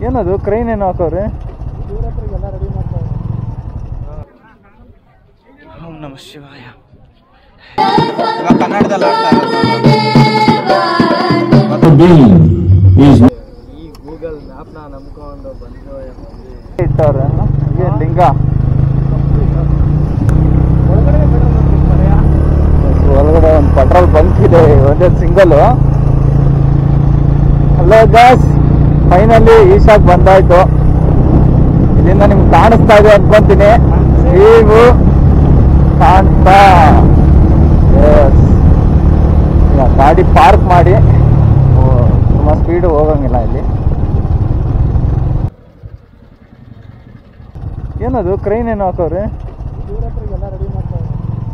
ಏನದು ಕ್ರೈನ್ ಏನೋ ಹಾಕವ್ರೆ ಶಿವರಾತ್ರಿಗೆಲ್ಲ ರೆಡಿ ಮಾಡ್ತಾರೆ ಓಂ ನಮ ಶಿವಾಯ ಇವಾಗ ಕನ್ನಡದಲ್ಲಿ ಆಡ್ತಾ ಈ ಗೂಗಲ್ ಮ್ಯಾಪ್ನ ನಂಬ್ಕೊಂಡು ಬಂದು ಇಟ್ಟವ್ರೆ ಏನು ಲಿಂಗ ಒಳಗಡೆ ಒಳಗಡೆ ಒಂದು ಪೆಟ್ರೋಲ್ ಬಂಕ್ ಇದೆ ಒಂದೇ ಸಿಂಗಲ್ ಹಲೋ ಗ್ಯಾಸ್ ಫೈನಲಿ ಈಶಾಗ್ ಬಂದಾಯ್ತು ಇಲ್ಲಿಂದ ನಿಮ್ಗೆ ಕಾಣಿಸ್ತಾ ಇದೆ ಅನ್ಕೊಂತೀನಿ ನೀವು ಕಾಣ್ತಾ Yes. ಈಗ ಗಾಡಿ ಪಾರ್ಕ್ ಮಾಡಿ ಓ, ತುಂಬಾ ಸ್ಪೀಡ್ ಹೋಗಂಗಿಲ್ಲ ಇಲ್ಲಿ ಏನದು ಕ್ರೈನ್ ಏನೋ ಹಾಕವ್ರೆ ಶಿವರಾತ್ರಿಗೆಲ್ಲ ರೆಡಿ ಮಾಡ್ತಾರೆ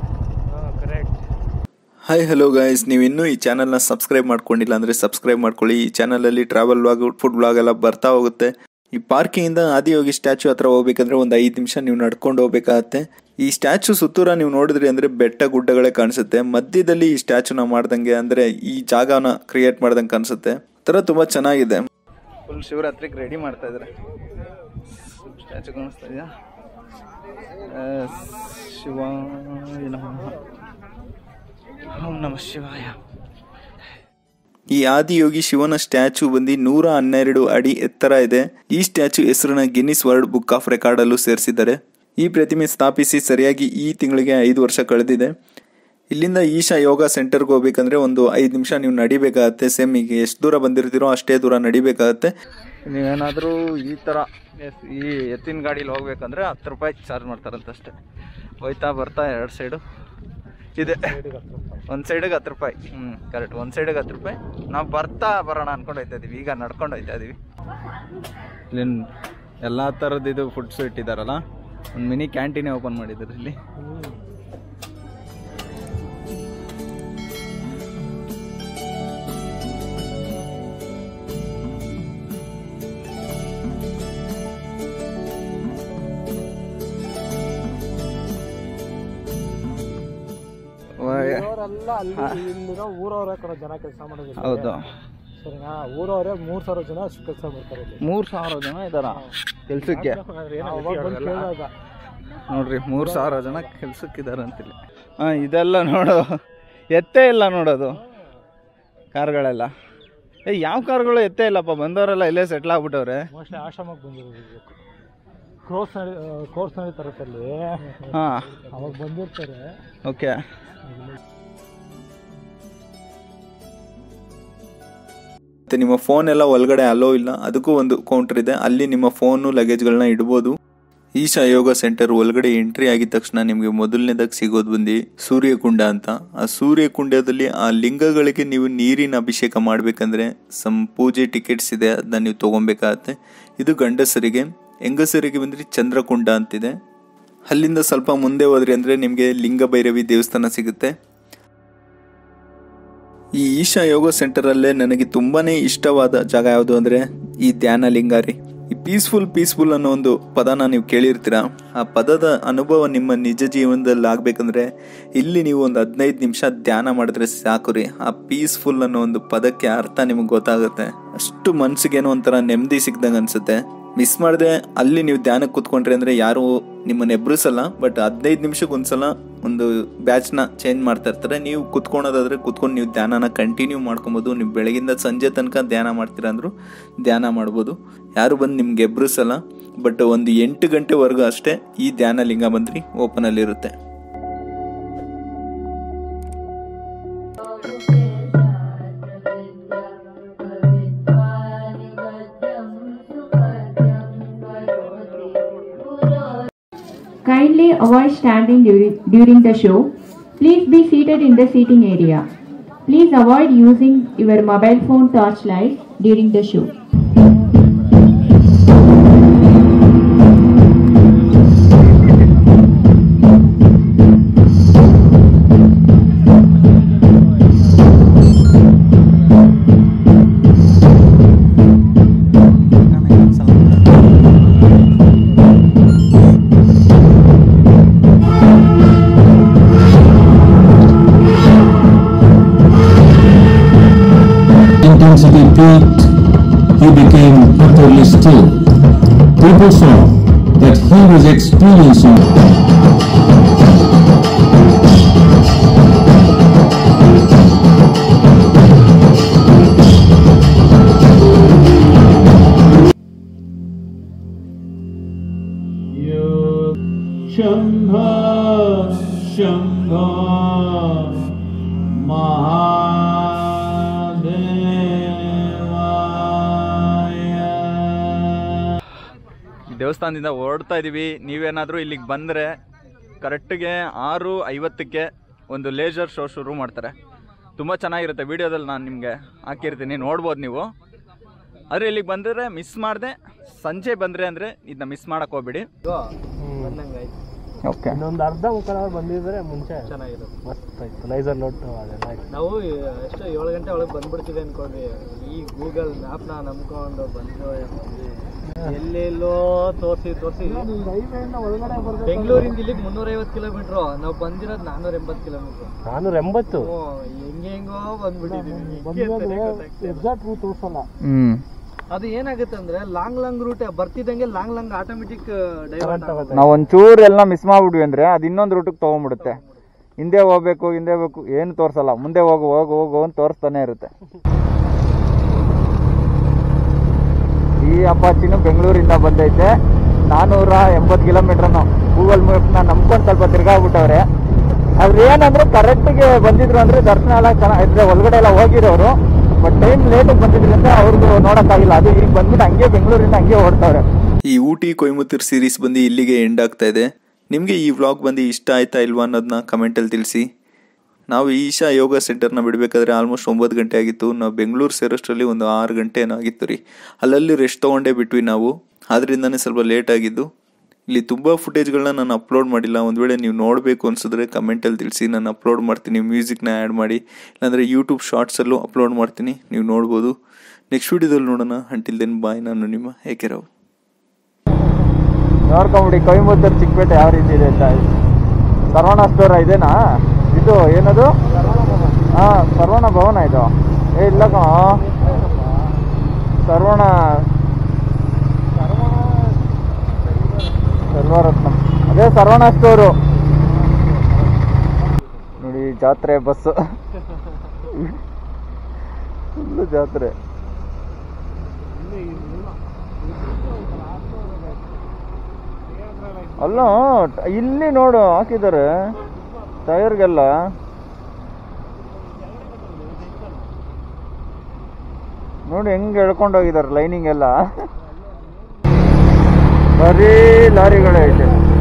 ಹಾಯ್ ಹಲೋ ಗೈಸ್ ನೀವು ಇನ್ನೂ ಈ ಚಾನಲ್ನ ಸಬ್ಸ್ಕ್ರೈಬ್ ಮಾಡ್ಕೊಂಡಿಲ್ಲ ಅಂದರೆ ಸಬ್ಸ್ಕ್ರೈಬ್ ಮಾಡ್ಕೊಳ್ಳಿ ಈ ಚಾನಲಲ್ಲಿ ಟ್ರಾವೆಲ್ ವ್ಲಾಗ್ ಫುಡ್ ವ್ಲಾಗ್ ಎಲ್ಲ ಬರ್ತಾ ಹೋಗುತ್ತೆ ಈ ಪಾರ್ಕಿಂಗಿಂದ ಆದಿಯೋಗಿ ಸ್ಟ್ಯಾಚು ಹತ್ರ ಹೋಗ್ಬೇಕಂದ್ರೆ ಒಂದು ಐದು ನಿಮಿಷ ನೀವು ನಡ್ಕೊಂಡು ಹೋಗ್ಬೇಕಾಗತ್ತೆ ಈ ಸ್ಟ್ಯಾಚು ಸುತ್ತೂರ ನೀವು ನೋಡಿದ್ರಿ ಅಂದರೆ ಬೆಟ್ಟ ಗುಡ್ಡಗಳೇ ಕಾಣಿಸುತ್ತೆ ಮಧ್ಯದಲ್ಲಿ ಈ ಸ್ಟ್ಯಾಚುನ ಮಾಡ್ದಂಗೆ ಅಂದರೆ ಈ ಜಾಗನ ಕ್ರಿಯೇಟ್ ಮಾಡ್ದಂಗೆ ಕಾಣಿಸುತ್ತೆ ಥರ ತುಂಬ ಚೆನ್ನಾಗಿದೆ ಫುಲ್ ಶಿವರಾತ್ರಿಗೆ ರೆಡಿ ಮಾಡ್ತಾ ಇದ್ದಾರೆ ಸ್ಟ್ಯಾಚು ಕಾಣಿಸ್ತಾ ಇದೆಯಾ ಶಿವಾಯ ನಮಃ ಓಂ ನಮ ಶಿವಾಯ ಈ ಆದಿಯೋಗಿ ಶಿವನ ಸ್ಟ್ಯಾಚು ಬಂದು ನೂರ ಹನ್ನೆರಡು ಅಡಿ ಎತ್ತರ ಇದೆ ಈ ಸ್ಟ್ಯಾಚು ಹೆಸರನ್ನ Guinness world book of record ಅಲ್ಲೂ ಸೇರಿಸಿದ್ದಾರೆ ಈ ಪ್ರತಿಮೆ ಸ್ಥಾಪಿಸಿ ಸರಿಯಾಗಿ ಈ ತಿಂಗಳಿಗೆ ಐದು ವರ್ಷ ಕಳೆದಿದೆ ಇಲ್ಲಿಂದ ಈಶಾ ಯೋಗ ಸೆಂಟರ್ಗೆ ಹೋಗ್ಬೇಕಂದ್ರೆ ಒಂದು ಐದು ನಿಮಿಷ ನೀವು ನಡಿಬೇಕಾಗತ್ತೆ ಸೇಮ್ ಈಗ ಎಷ್ಟು ದೂರ ಬಂದಿರ್ತೀರೋ ಅಷ್ಟೇ ದೂರ ನಡಿಬೇಕಾಗತ್ತೆ ನೀವೇನಾದರೂ ಈ ಥರ ಎಸ್- ಈ ಎತ್ತಿನ ಗಾಡೀಲಿ ಹೋಗ್ಬೇಕಂದ್ರೆ ಹತ್ತು ರೂಪಾಯಿ ಚಾರ್ಜ್ ಮಾಡ್ತಾರಂತಷ್ಟೇ ಹೋಯ್ತಾ ಬರ್ತಾ ಎರಡು ಸೈಡು ಇದೆ ಒಂದು ಸೈಡಿಗೆ ಹತ್ತು ರೂಪಾಯಿ ಹ್ಞೂ ಕರೆಕ್ಟ್ ಒಂದು ಸೈಡಿಗೆ ಹತ್ತು ರೂಪಾಯಿ ನಾವು ಬರ್ತಾ ಬರೋಣ ಅನ್ಕೊಂಡು ಹೋಯ್ತಾ ಇದೀವಿ ಈಗ ನಡ್ಕೊಂಡು ಹೋಯ್ತಾ ಇದೀವಿ ಇಲ್ಲಿ ಎಲ್ಲ ಥರದ್ದು ಇದು ಫುಡ್ಸು ಇಟ್ಟಿದ್ದಾರಲ್ಲ ಒಂದು ಮಿನಿ ಕ್ಯಾಂಟೀನೇ ಓಪನ್ ಮಾಡಿದ್ದಾರೆ ಇಲ್ಲಿ ವ- ಅವರೆಲ್ಲ ಅಲ್ಲಿ ಇಲ್ಲಿರೋ ಊರವರೇ ಕೊಡೋ ಜನ ಕೆಲಸ ಮಾಡೋದಿಲ್ಲ ಹೌದು ಸರಿನಾ ಊರವರೇ ಮೂರ್ ಸಾವಿರ ಜನ ಕೆಲಸ ಮಾಡ್ತಾರೆ ಇಲ್ಲಿ ಮೂರು ಸಾವಿರ ಜನ ಇದ್ದಾರ ಕೆಲ್ಸಕ್ಕೆ ಅವಾಗ ಬಂದು ಕೇಳಿದಾಗ ನೋಡ್ರಿ ಮೂರು ಸಾವಿರ ಜನ ಕೆಲ್ಸಕ್ಕಿದ್ದಾರೆ ಅಂತಿಲ್ಲಿ ಹಾಂ ಇದೆಲ್ಲ ನೋಡು ಎತ್ತೇ ಇಲ್ಲ ನೋಡೋದು ಕಾರ್ಗಳೆಲ್ಲ ಏ ಯಾವ ಕಾರ್ಗಳು ಎತ್ತೇ ಇಲ್ಲಪ್ಪ ಬಂದವರೆಲ್ಲ ಇಲ್ಲೇ ಸೆಟ್ಲ್ ಆಗ್ಬಿಟ್ಟವ್ರೆ ಮೋಸ್ಟ್ಲಿ ಆಶ್ರಮಕ್ಕೆ ಬಂದಿರಬೇಕು ಕೋರ್ಸ್ ನಡಿ ಕೋರ್ಸ್ ನಡೀತಾರತ್ತೆ ಅಲ್ಲಿ ಹಾಂ ಅವಾಗ ಬಂದಿರ್ತಾರೆ ಓಕೆ ಮತ್ತೆ ನಿಮ್ಮ ಫೋನ್ ಎಲ್ಲ ಒಳಗಡೆ ಅಲೋ ಇಲ್ಲ ಅದಕ್ಕೂ ಒಂದು ಕೌಂಟರ್ ಇದೆ ಅಲ್ಲಿ ನಿಮ್ಮ ಫೋನು ಲಗೇಜ್ಗಳನ್ನ ಇಡ್ಬೋದು ಈಶಾ ಯೋಗ ಸೆಂಟರ್ ಒಳಗಡೆ ಎಂಟ್ರಿ ಆಗಿದ ತಕ್ಷಣ ನಿಮಗೆ ಮೊದಲನೇದಾಗಿ ಸಿಗೋದು ಬಂದು ಸೂರ್ಯಕುಂಡ ಅಂತ ಆ ಸೂರ್ಯಕುಂಡದಲ್ಲಿ ಆ ಲಿಂಗಗಳಿಗೆ ನೀವು ನೀರಿನ ಅಭಿಷೇಕ ಮಾಡಬೇಕಂದ್ರೆ ಸಮ್ ಪೂಜೆ ಟಿಕೆಟ್ಸ್ ಇದೆ ಅದನ್ನ ನೀವು ತಗೊಬೇಕಾಗತ್ತೆ ಇದು ಗಂಡಸರಿಗೆ ಹೆಂಗಸರಿಗೆ ಬಂದ್ರೆ ಚಂದ್ರಕುಂಡ ಅಂತಿದೆ ಅಲ್ಲಿಂದ ಸ್ವಲ್ಪ ಮುಂದೆ ಹೋದ್ರಿ ಅಂದ್ರೆ ನಿಮಗೆ ಲಿಂಗ ಭೈರವಿ ದೇವಸ್ಥಾನ ಸಿಗುತ್ತೆ ಈ ಈಶಾ ಯೋಗ ಸೆಂಟರ್ ಅಲ್ಲೇ ನನಗೆ ತುಂಬಾನೇ ಇಷ್ಟವಾದ ಜಾಗ ಯಾವುದು ಅಂದ್ರೆ ಈ ಧ್ಯಾನ ಲಿಂಗಾರಿ ಈ ಪೀಸ್ಫುಲ್ ಪೀಸ್ಫುಲ್ ಅನ್ನೋ ಒಂದು ಪದನ ನೀವು ಕೇಳಿರ್ತೀರಾ ಆ ಪದದ ಅನುಭವ ನಿಮ್ಮ ನಿಜ ಜೀವನದಲ್ಲಿ ಆಗ್ಬೇಕಂದ್ರೆ ಇಲ್ಲಿ ನೀವು ಒಂದು ಹದಿನೈದು ನಿಮಿಷ ಧ್ಯಾನ ಮಾಡಿದ್ರೆ ಸಾಕು ರೀ ಆ ಪೀಸ್ಫುಲ್ ಅನ್ನೋ ಒಂದು ಪದಕ್ಕೆ ಅರ್ಥ ನಿಮಗೆ ಗೊತ್ತಾಗುತ್ತೆ ಅಷ್ಟು ಮನ್ಸಿಗೇನೋ ಒಂಥರ ನೆಮ್ಮದಿ ಸಿಕ್ದಂಗೆ ಅನ್ಸುತ್ತೆ ಮಿಸ್ ಮಾಡದೆ ಅಲ್ಲಿ ನೀವು ಧ್ಯಾನಕ್ಕೆ ಕೂತ್ಕೊಂಡ್ರಿ ಅಂದ್ರೆ ಯಾರು ನಿಮ್ಮನ್ನ ಎಬ್ರಿಸಲ್ಲ ಬಟ್ ಹದಿನೈದು ನಿಮಿಷಕ್ಕೆ ಒಂದ್ಸಲ ಒಂದು ಬ್ಯಾಚ್ನ ಚೇಂಜ್ ಮಾಡ್ತಾ ಇರ್ತಾರೆ ನೀವು ಕುತ್ಕೊಳೋದಾದ್ರೆ ಕುತ್ಕೊಂಡು ನೀವು ಧ್ಯಾನನ ಕಂಟಿನ್ಯೂ ಮಾಡ್ಕೊಬೋದು ನೀವು ಬೆಳಗಿಂದ ಸಂಜೆ ತನಕ ಧ್ಯಾನ ಮಾಡ್ತೀರಾ ಅಂದ್ರು ಧ್ಯಾನ ಮಾಡ್ಬೋದು ಯಾರು ಬಂದು ನಿಮ್ಗೆ ಎಬ್ರಿಸಲ್ಲ ಬಟ್ ಒಂದು ಎಂಟು ಗಂಟೆವರೆಗೂ ಅಷ್ಟೇ ಈ ಧ್ಯಾನ ಲಿಂಗ ಮಂತ್ರಿ ಓಪನ್ ಅಲ್ಲಿ ಇರುತ್ತೆ Kindly avoid standing during, during the show. Please be seated in the seating area. Please avoid using your mobile phone torchlight during the show. intensity peaked, he became too. People saw that he was experiencing ಶಂಭ ಶಂಭ ಮಹಾದೇವಾಯ ಈ ದೇವಸ್ಥಾನದಿಂದ ಹೊರಡ್ತಾ ಇದ್ದೀವಿ ನೀವೇನಾದರೂ ಇಲ್ಲಿಗೆ ಬಂದರೆ ಕರೆಕ್ಟಿಗೆ ಆರು ಐವತ್ತಕ್ಕೆ ಒಂದು ಲೇಸರ್ ಶೋ ಶುರು ಮಾಡ್ತಾರೆ ತುಂಬ ಚೆನ್ನಾಗಿರುತ್ತೆ ವಿಡಿಯೋದಲ್ಲಿ ನಾನು ನಿಮಗೆ ಹಾಕಿರ್ತೀನಿ ನೋಡ್ಬೋದು ನೀವು ಆದರೆ ಇಲ್ಲಿಗೆ ಬಂದರೆ ಮಿಸ್ ಮಾಡಿದೆ ಸಂಜೆ ಬಂದರೆ ಅಂದರೆ ಇದನ್ನ ಮಿಸ್ ಮಾಡೋಕೆ ಹೋಗ್ಬೇಡಿ ಓಕೆ ಇನ್ನೊಂದು ಅರ್ಧ ಮುಕ್ಕಾಲು ಅವರ್ ಬಂದಿದ್ರೆ ಮುಂಚೆ ಚೆನ್ನಾಗಿದೆ ಮಸ್ತ್ ಆಯ್ತು ಲೈಸರ್ ನೋಟು ಅದೆಲ್ಲ ಆಯ್ತು ನಾವು ಎಷ್ಟು ಏಳು ಗಂಟೆ ಒಳಗೆ ಬಂದ್ಬಿಡ್ತೀವಿ ಅನ್ಕೊಂಡ್ವಿ ಈ ಗೂಗಲ್ ಮ್ಯಾಪ್ನ ನಂಬ್ಕೊಂಡು ಬಂದು ಎಲ್ಲೆಲ್ಲೋ ತೋರಿಸಿ ತೋರಿಸಿ ಒಳಗಡೆ ಬರ್ಬೇಕು ಬೆಂಗಳೂರಿಂದ ಇಲ್ಲಿಗೆ ಮುನ್ನೂರೈವತ್ತು ಕಿಲೋಮೀಟ್ರು ನಾವು ಬಂದಿರೋದು ನಾನ್ನೂರ ಎಂಬತ್ತು ಕಿಲೋಮೀಟ್ರು ನಾನೂರ ಎಂಬತ್ತು ಹೆಂಗೆ ಹೆಂಗೋ ಬಂದ್ಬಿಟ್ಟಿದ್ದೀವಿ ಬಂದ್ಮೇಲೆ ಎಕ್ಸಾಕ್ಟ್ ರೂಟ್ ತೋರಿಸಲ್ಲ ಹ್ಞೂ ಅದು ಏನಾಗುತ್ತೆ ಅಂದ್ರೆ ಲಾಂಗ್ ಲಾಂಗ್ ರೂಟ್ ಬರ್ತಿದ್ದಂಗೆ ಲಾಂಗ್ ಲಾಂಗ್ ಆಟೋಮೆಟಿಕ್ ಡೈವರ್ಟ್ ಆಗುತ್ತೆ ನಾವು ಒಂಚೂರು ಎಲ್ಲ ಮಿಸ್ ಮಾಡ್ಬಿಡ್ವಿ ಅಂದರೆ ಅದು ಇನ್ನೊಂದು ರೂಟಿಗೆ ತೊಗೊಂಡ್ಬಿಡುತ್ತೆ ಹಿಂದೆ ಹೋಗ್ಬೇಕು ಹಿಂದೆ ಹೋಗ್ಬೇಕು ಏನು ತೋರಿಸಲ್ಲ ಮುಂದೆ ಹೋಗು ಹೋಗು ಹೋಗು ಅಂತ ತೋರಿಸ್ತಾನೆ ಇರುತ್ತೆ ಈ ಅಪಾಚಿನೂ ಬೆಂಗಳೂರಿಂದ ಬಂದೈತೆ ನಾನ್ನೂರ ಎಂಬತ್ತು ಕಿಲೋಮೀಟ್ರನ್ನು ಗೂಗಲ್ ಮ್ಯಾಪ್ನ ನಂಬ್ಕೊಂಡು ಸ್ವಲ್ಪ ತಿರ್ಗಾಗ್ಬಿಟ್ಟವ್ರೆ ಅವ್ರು ಏನಂದ್ರೆ ಕರೆಕ್ಟಿಗೆ ಬಂದಿದ್ರು ಅಂದ್ರೆ ದರ್ಶನ ಎಲ್ಲ ಚೆನ್ನಾಗಿ ಇದ್ರೆ ಒಳಗಡೆ ಎಲ್ಲ ಹೋಗಿರೋರು ಬಟ್ ಟೈಮ್ ಲೇಟಿಗೆ ಬಂದಿದ್ರಿಂದ ಅವ್ರಿಗೂ ನೋಡೋಕ್ಕಾಗಿಲ್ಲ ಅದು ಈಗ ಬಂದ್ಬಿಟ್ಟು ಹಂಗೆ ಬೆಂಗಳೂರಿಂದ ಹಂಗೆ ಓಡ್ತಾವ್ರೆ ಈ ಊಟಿ ಕೊಯಮತ್ತೂರು ಸೀರೀಸ್ ಬಂದು ಇಲ್ಲಿಗೆ ಎಂಡ್ ಆಗ್ತಾ ಇದೆ ನಿಮಗೆ ಈ ವ್ಲಾಗ್ ಬಂದು ಇಷ್ಟ ಆಯ್ತಾ ಇಲ್ವಾ ಅನ್ನೋದನ್ನ ಕಮೆಂಟಲ್ಲಿ ತಿಳಿಸಿ ನಾವು ಈಶಾ ಯೋಗ ಸೆಂಟರ್ನ ಬಿಡಬೇಕಾದ್ರೆ ಆಲ್ಮೋಸ್ಟ್ ಒಂಬತ್ತು ಗಂಟೆ ಆಗಿತ್ತು ನಾವು ಬೆಂಗಳೂರು ಸೇರೋಷ್ಟರಲ್ಲಿ ಒಂದು ಆರು ಗಂಟೆ ಏನೋ ಆಗಿತ್ತು ರೀ ಅಲ್ಲಲ್ಲಿ ರೆಸ್ಟ್ ತೊಗೊಂಡೇ ಬಿಟ್ವಿ ನಾವು ಆದ್ರಿಂದನೇ ಸ್ವಲ್ಪ ಲೇಟ್ ಆಗಿದ್ದು ಇಲ್ಲಿ ತುಂಬ ಫುಟೇಜ್ಗಳನ್ನ ನಾನು ಅಪ್ಲೋಡ್ ಮಾಡಿಲ್ಲ ಒಂದು ವೇಳೆ ನೀವು ನೋಡಬೇಕು ಅನ್ಸಿದ್ರೆ ಕಮೆಂಟಲ್ಲಿ ತಿಳಿಸಿ ನಾನು ಅಪ್ಲೋಡ್ ಮಾಡ್ತೀನಿ ಮ್ಯೂಸಿಕ್ನ ಆ್ಯಡ್ ಮಾಡಿ ಇಲ್ಲಾಂದರೆ ಯೂಟ್ಯೂಬ್ ಶಾರ್ಟ್ಸಲ್ಲೂ ಅಪ್ಲೋಡ್ ಮಾಡ್ತೀನಿ ನೀವು ನೋಡ್ಬೋದು ನೆಕ್ಸ್ಟ್ ವೀಡಿಯೋದಲ್ಲಿ ನೋಡೋಣ ಅಂಟಿಲ್ ದೆನ್ ಬಾಯ್ ನಾನು ನಿಮ್ಮ ಏಕೆರಾವ್ ನೋಡ್ಕೊಂಬಿಡಿ ಕೊಯಮತ್ತೂರು ಚಿಕ್ಕಪೇಟೆ ಯಾವ ರೀತಿ ಇದೆ ಅಂತ ಸರ್ವಣ ಸ್ಟೋರ್ ಇದೇನಾ ಇದು ಏನದು ಹಾ ಸರ್ವಣ ಭವನ ಇದು ಏ ಇಲ್ಲ ಕಣ ಸರ್ವಣ ಸರ್ವರತ್ನ ಅದೇ ಸರ್ವಣ ಸ್ಟೋರು ನೋಡಿ ಜಾತ್ರೆ ಬಸ್ ಫುಲ್ಲು ಜಾತ್ರೆ ಅಲ್ಲ ಟ- ಇಲ್ಲಿ ನೋಡು ಹಾಕಿದ್ದಾರೆ ಟೈರ್ಗೆಲ್ಲ ನೋಡಿ ಹೆಂಗ್ ಎಳ್ಕೊಂಡು ಹೋಗಿದ್ದಾರೆ ಲೈನಿಂಗ್ ಎಲ್ಲ ಬರೀ ಲಾರಿಗಳೇ ಐತೆ